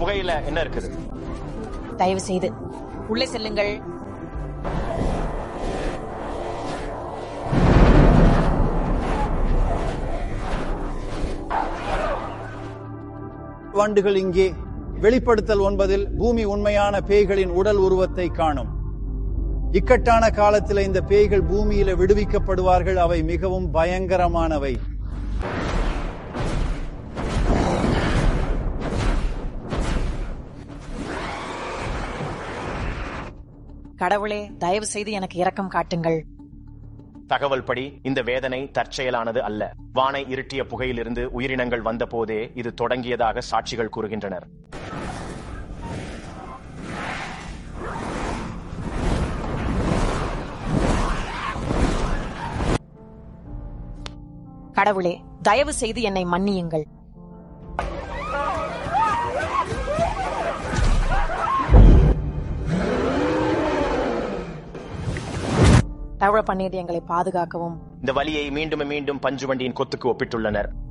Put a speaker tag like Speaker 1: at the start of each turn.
Speaker 1: புகையில என்ன இருக்குது
Speaker 2: தயவு செய்து உள்ளே செல்லுங்கள்
Speaker 3: வண்டுகள் இங்கே வெளிப்படுத்தல் ஒன்பதில் பூமி உண்மையான பேய்களின் உடல் உருவத்தை காணும் இக்கட்டான காலத்தில் இந்த பேய்கள் பூமியில விடுவிக்கப்படுவார்கள் அவை மிகவும் பயங்கரமானவை
Speaker 2: கடவுளே தயவு செய்து எனக்கு இரக்கம் காட்டுங்கள்
Speaker 1: தகவல் படி இந்த வேதனை தற்செயலானது அல்ல வானை இருட்டிய புகையிலிருந்து உயிரினங்கள் வந்த போதே இது தொடங்கியதாக சாட்சிகள் கூறுகின்றனர்
Speaker 2: கடவுளே தயவு செய்து என்னை மன்னியுங்கள் தவழ பண்ணியது எங்களை பாதுகாக்கவும்
Speaker 1: இந்த வலியை மீண்டும் மீண்டும் பஞ்சு வண்டியின் கொத்துக்கு ஒப்பிட்டுள்ளனர்